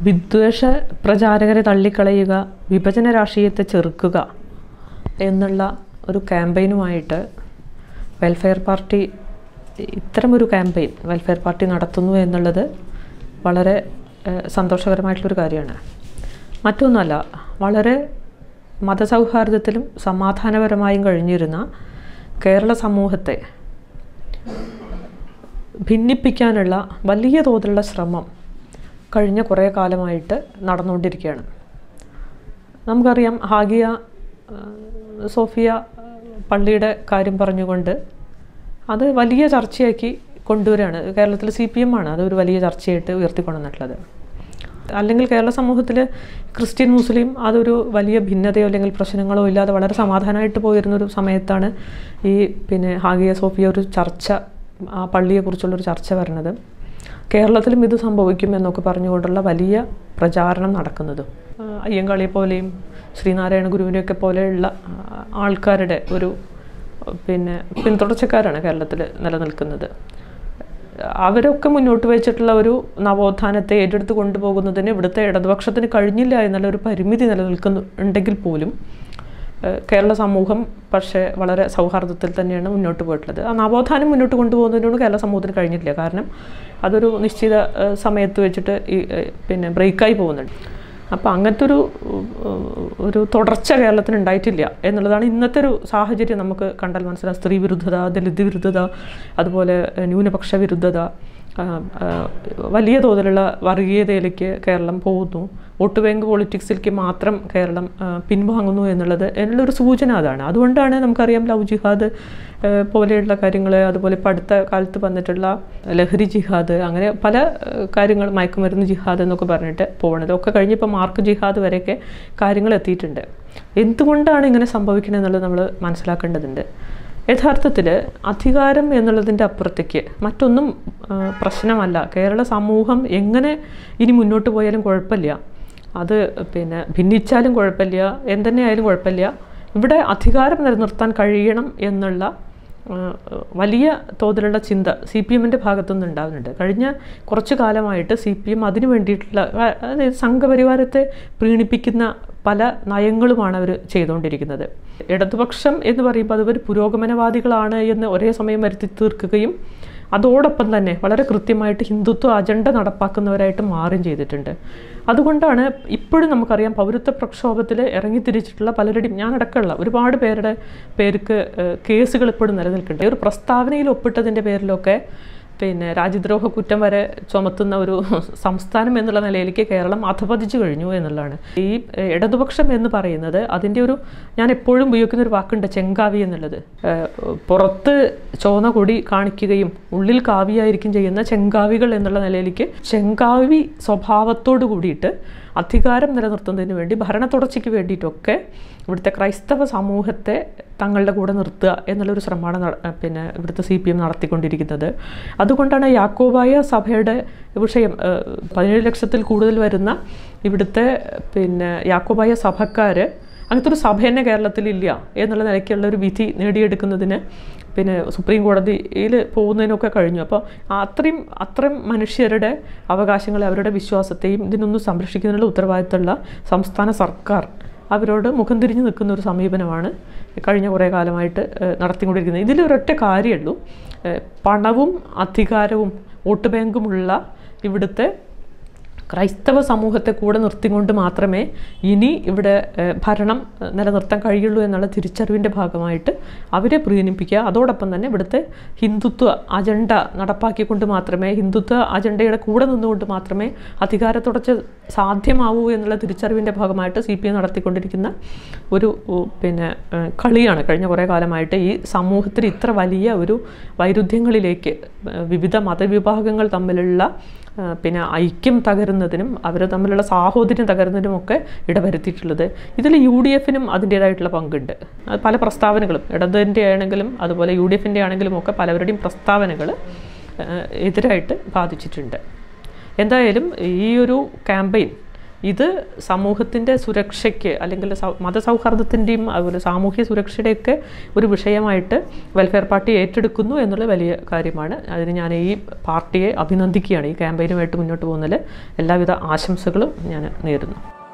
വിദ്വേഷ പ്രചാരകരെ തള്ളിക്കളയുക വിഭജന രാഷ്ട്രീയത്തെ ചെറുക്കുക എന്നുള്ള ഒരു ക്യാമ്പയിനുമായിട്ട് വെൽഫെയർ പാർട്ടി ഇത്തരമൊരു ക്യാമ്പയിൻ വെൽഫെയർ പാർട്ടി നടത്തുന്നു എന്നുള്ളത് വളരെ ഏഹ്, സന്തോഷകരമായിട്ടുള്ളൊരു കാര്യമാണ് മറ്റൊന്നുമല്ല വളരെ മതസൗഹാർദ്ദത്തിലും സമാധാനപരമായും കഴിഞ്ഞിരുന്ന കേരള സമൂഹത്തെ ഭിന്നിപ്പിക്കാനുള്ള വലിയ തോതിലുള്ള ശ്രമം കഴിഞ്ഞ കുറേ കാലമായിട്ട് നടന്നുകൊണ്ടിരിക്കുകയാണ് നമുക്കറിയാം ഹാഗിയ ആ, സോഫിയ ആ, പള്ളിയുടെ കാര്യം പറഞ്ഞുകൊണ്ട് അത് വലിയ ചർച്ചയാക്കി കൊണ്ടുവരികയാണ് കേരളത്തിൽ സി പി എം ആണ് അതൊരു വലിയ ചർച്ചയായിട്ട് ഉയർത്തിക്കൊണ്ടുവന്നിട്ടുള്ളത് അല്ലെങ്കിൽ കേരള സമൂഹത്തിൽ ക്രിസ്ത്യൻ മുസ്ലിം അതൊരു വലിയ ഭിന്നതയോ അല്ലെങ്കിൽ പ്രശ്നങ്ങളോ ഇല്ലാതെ വളരെ സമാധാനമായിട്ട് പോയിരുന്നൊരു സമയത്താണ് ഈ പിന്നെ ഹാഗിയ സോഫിയ ഒരു ചർച്ച ആ പള്ളിയെക്കുറിച്ചുള്ളൊരു ചർച്ച വരുന്നത് കേരളത്തിലും ഇത് സംഭവിക്കും എന്നൊക്കെ പറഞ്ഞുകൊണ്ടുള്ള വലിയ പ്രചാരണം നടക്കുന്നതും ആ, അയ്യങ്കാളിയെ പോലെയും ശ്രീനാരായണ ഗുരുവിനെയൊക്കെ പോലെയുള്ള ആ, ആൾക്കാരുടെ ഒരു പിന്നെ പിന്തുടർച്ചക്കാരാണ് കേരളത്തിൽ നിലനിൽക്കുന്നത് അവരൊക്കെ മുന്നോട്ട് വെച്ചിട്ടുള്ള ഒരു നവോത്ഥാനത്തെ ഏറ്റെടുത്ത് കൊണ്ടുപോകുന്നതിന് ഇവിടുത്തെ ഇടതുപക്ഷത്തിന് കഴിഞ്ഞില്ല എന്നുള്ള ഒരു പരിമിതി നിലനിൽക്കുന്നു ഉണ്ടെങ്കിൽ പോലും ഏഹ് കേരള സമൂഹം പക്ഷേ വളരെ സൗഹാർദ്ദത്തിൽ തന്നെയാണ് മുന്നോട്ട് പോയിട്ടുള്ളത് ആ നവോത്ഥാനം മുന്നോട്ട് കൊണ്ടുപോകുന്നതിനോട് കേരള സമൂഹത്തിന് കഴിഞ്ഞിട്ടില്ല കാരണം അതൊരു നിശ്ചിത ഏഹ് സമയത്ത് വെച്ചിട്ട് ഈ ഏഹ് പിന്നെ ബ്രേക്കായി പോകുന്നുണ്ട് അപ്പോൾ അങ്ങനത്തെ ഒരു ഏഹ് ഒരു തുടർച്ച കേരളത്തിന് ഉണ്ടായിട്ടില്ല എന്നുള്ളതാണ് ഇന്നത്തെ ഒരു സാഹചര്യം നമുക്ക് കണ്ടാൽ മനസ്സിലാവും സ്ത്രീ വിരുദ്ധത ദലിത് വിരുദ്ധത അതുപോലെ ഏഹ് ന്യൂനപക്ഷ വിരുദ്ധത ആ, ആ, വലിയ തോതിലുള്ള വർഗീയതയിലേക്ക് കേരളം പോകുന്നു വോട്ട് ബാങ്ക് പൊളിറ്റിക്സിലേക്ക് മാത്രം കേരളം ആ, പിൻവാങ്ങുന്നു എന്നുള്ളത് എന്നുള്ളൊരു സൂചന അതാണ് അതുകൊണ്ടാണ് നമുക്കറിയാം ലവ് ജിഹാദ് ആ, പോലെയുള്ള കാര്യങ്ങൾ അതുപോലെ ഇപ്പോൾ അടുത്ത കാലത്ത് വന്നിട്ടുള്ള ലഹരി ജിഹാദ് അങ്ങനെ പല ആ, കാര്യങ്ങൾ മയക്കുമരുന്ന് ജിഹാദ് എന്നൊക്കെ പറഞ്ഞിട്ട് പോകുന്നത് ഒക്കെ കഴിഞ്ഞിപ്പോൾ മാർക്ക് ജിഹാദ് വരെയൊക്കെ കാര്യങ്ങൾ എത്തിയിട്ടുണ്ട് എന്തുകൊണ്ടാണ് ഇങ്ങനെ സംഭവിക്കുന്നത് എന്നുള്ളത് നമ്മൾ മനസ്സിലാക്കേണ്ടതുണ്ട് യഥാർത്ഥത്തിൽ അധികാരം എന്നുള്ളതിൻ്റെ അപ്പുറത്തേക്ക് മറ്റൊന്നും ആ, പ്രശ്നമല്ല കേരള സമൂഹം എങ്ങനെ ഇനി മുന്നോട്ട് പോയാലും കുഴപ്പമില്ല അത് പിന്നെ ഭിന്നിച്ചാലും കുഴപ്പമില്ല എന്തെന്നെ ആയാലും കുഴപ്പമില്ല ഇവിടെ അധികാരം നിലനിർത്താൻ കഴിയണം എന്നുള്ള ആ, വലിയ തോതിലുള്ള ചിന്ത സി പി എമ്മിൻ്റെ ഭാഗത്തുനിന്ന് ഉണ്ടാകുന്നുണ്ട് കഴിഞ്ഞ കുറച്ചു കാലമായിട്ട് സി പി എം അതിനു വേണ്ടിയിട്ടുള്ള ആ, അതായത് സംഘപരിവാരത്തെ പ്രീണിപ്പിക്കുന്ന പല നയങ്ങളുമാണ് അവർ ചെയ്തുകൊണ്ടിരിക്കുന്നത് ഇടതുപക്ഷം എന്ന് പറയുമ്പോൾ അവർ പുരോഗമനവാദികളാണ് എന്ന് ഒരേ സമയം വരുത്തി തീർക്കുകയും അതോടൊപ്പം തന്നെ വളരെ കൃത്യമായിട്ട് ഹിന്ദുത്വ അജണ്ട നടപ്പാക്കുന്നവരായിട്ട് മാറുകയും ചെയ്തിട്ടുണ്ട് അതുകൊണ്ടാണ് ഇപ്പോഴും നമുക്കറിയാം പൗരത്വ പ്രക്ഷോഭത്തിൽ ഇറങ്ങിത്തിരിച്ചിട്ടുള്ള പലരുടെയും ഞാനടക്കമുള്ള ഒരുപാട് പേരുടെ പേർക്ക് ഏഹ്, കേസുകൾ ഇപ്പോഴും നിലനിൽക്കുന്നുണ്ട് ഒരു പ്രസ്താവനയിൽ ഒപ്പിട്ടതിൻ്റെ പേരിലൊക്കെ പിന്നെ രാജ്യദ്രോഹ കുറ്റം വരെ ചുമത്തുന്ന ഒരു സംസ്ഥാനം എന്നുള്ള നിലയിലേക്ക് കേരളം അധപതിച്ചു കഴിഞ്ഞു എന്നുള്ളതാണ് ഈ ഏഹ്, ഇടതുപക്ഷം എന്ന് പറയുന്നത് അതിൻ്റെ ഒരു ഞാൻ എപ്പോഴും ഉപയോഗിക്കുന്ന ഒരു വാക്കുണ്ട് ചെങ്കാവി എന്നുള്ളത് ഏഹ്, പുറത്ത് ചോന്ന കൊടി കാണിക്കുകയും ഉള്ളിൽ കാവിയായിരിക്കും ചെയ്യുന്ന ചെങ്കാവികൾ എന്നുള്ള നിലയിലേക്ക് ചെങ്കാവി സ്വഭാവത്തോട് കൂടിയിട്ട് അധികാരം നിലനിർത്തുന്നതിന് വേണ്ടി ഭരണ തുടർച്ചയ്ക്ക് വേണ്ടിയിട്ടൊക്കെ ഇവിടുത്തെ ക്രൈസ്തവ സമൂഹത്തെ തങ്ങളുടെ കൂടെ നിർത്തുക എന്നുള്ളൊരു ശ്രമമാണ് നട- പിന്നെ ഇവിടുത്തെ സി പി എം നടത്തിക്കൊണ്ടിരിക്കുന്നത് അതുകൊണ്ടാണ് യാക്കോബായ സഭയുടെ വിഷയം ഏഹ്, പതിനേഴ് ലക്ഷത്തിൽ കൂടുതൽ വരുന്ന ഇവിടുത്തെ പിന്നെ യാക്കോബായ സഭക്കാർ അങ്ങനത്തെ ഒരു സഭ തന്നെ കേരളത്തിലില്ല എന്നുള്ള നിലയ്ക്കുള്ള ഒരു വിധി നേടിയെടുക്കുന്നതിന് പിന്നെ സുപ്രീം കോടതിയിൽ പോകുന്നതിനൊക്കെ കഴിഞ്ഞു അപ്പോൾ അത്രയും അത്രയും മനുഷ്യരുടെ അവകാശങ്ങളെ അവരുടെ വിശ്വാസത്തെയും ഇതിനൊന്നും സംരക്ഷിക്കുന്നതിനുള്ള ഉത്തരവാദിത്തമുള്ള സംസ്ഥാന സർക്കാർ അവരോട് മുഖം തിരിഞ്ഞു നിൽക്കുന്ന ഒരു സമീപനമാണ് കഴിഞ്ഞ കുറേ കാലമായിട്ട് ഏഹ്, നടത്തിക്കൊണ്ടിരിക്കുന്നത് ഇതിലൊരൊറ്റ കാര്യമുള്ളൂ ഏഹ്, പണവും അധികാരവും വോട്ട് ബാങ്കുമുള്ള ഇവിടുത്തെ ക്രൈസ്തവ സമൂഹത്തെ കൂടെ നിർത്തിക്കൊണ്ട് മാത്രമേ ഇനി ഇവിടെ ഏഹ്, ഭരണം ഏഹ്, നിലനിർത്താൻ കഴിയുള്ളൂ എന്നുള്ള തിരിച്ചറിവിൻ്റെ ഭാഗമായിട്ട് അവരെ പ്രീണിപ്പിക്കുക അതോടൊപ്പം തന്നെ ഇവിടുത്തെ ഹിന്ദുത്വ അജണ്ട നടപ്പാക്കിക്കൊണ്ട് മാത്രമേ ഹിന്ദുത്വ അജണ്ടയുടെ കൂടെ നിന്നുകൊണ്ട് മാത്രമേ അധികാര തുടർച്ച സാധ്യമാവൂ എന്നുള്ള തിരിച്ചറിവിൻ്റെ ഭാഗമായിട്ട് സി പി എം നടത്തിക്കൊണ്ടിരിക്കുന്ന ഒരു ഉ, പിന്നെ ഏഹ്, കളിയാണ് കഴിഞ്ഞ കുറേ കാലമായിട്ട് ഈ സമൂഹത്തിൽ ഇത്ര വലിയ ഒരു വൈരുദ്ധ്യങ്ങളിലേക്ക് ഏഹ്, വിവിധ മതവിഭാഗങ്ങൾ തമ്മിലുള്ള ആ, പിന്നെ ഐക്യം തകരുന്നതിനും അവർ തമ്മിലുള്ള സാഹോദര്യം തകരുന്നതിനുമൊക്കെ ഇടവരുത്തിയിട്ടുള്ളത് ഇതിൽ യു ഡി എഫിനും അതിൻ്റേതായിട്ടുള്ള പങ്കുണ്ട് അത് പല പ്രസ്താവനകളും ഇടതിൻ്റെ ആണെങ്കിലും അതുപോലെ യു ഡി എഫിൻ്റെ ആണെങ്കിലും ഒക്കെ പലവരുടെയും പ്രസ്താവനകൾ എതിരായിട്ട് ബാധിച്ചിട്ടുണ്ട് എന്തായാലും ഈ ഒരു ക്യാമ്പയിൻ ഇത് സമൂഹത്തിൻ്റെ സുരക്ഷയ്ക്ക് അല്ലെങ്കിൽ സൗ മതസൗഹാർദ്ദത്തിൻ്റെയും അതുപോലെ സാമൂഹ്യ സുരക്ഷയുടെയൊക്കെ ഒരു വിഷയമായിട്ട് വെൽഫെയർ പാർട്ടി ഏറ്റെടുക്കുന്നു എന്നുള്ള വലിയ കാര്യമാണ് അതിന് ഞാൻ ഈ പാർട്ടിയെ അഭിനന്ദിക്കുകയാണ് ഈ ക്യാമ്പയിനുമായിട്ട് മുന്നോട്ട് പോകുന്നതിൽ എല്ലാവിധ ആശംസകളും ഞാൻ നേരുന്നു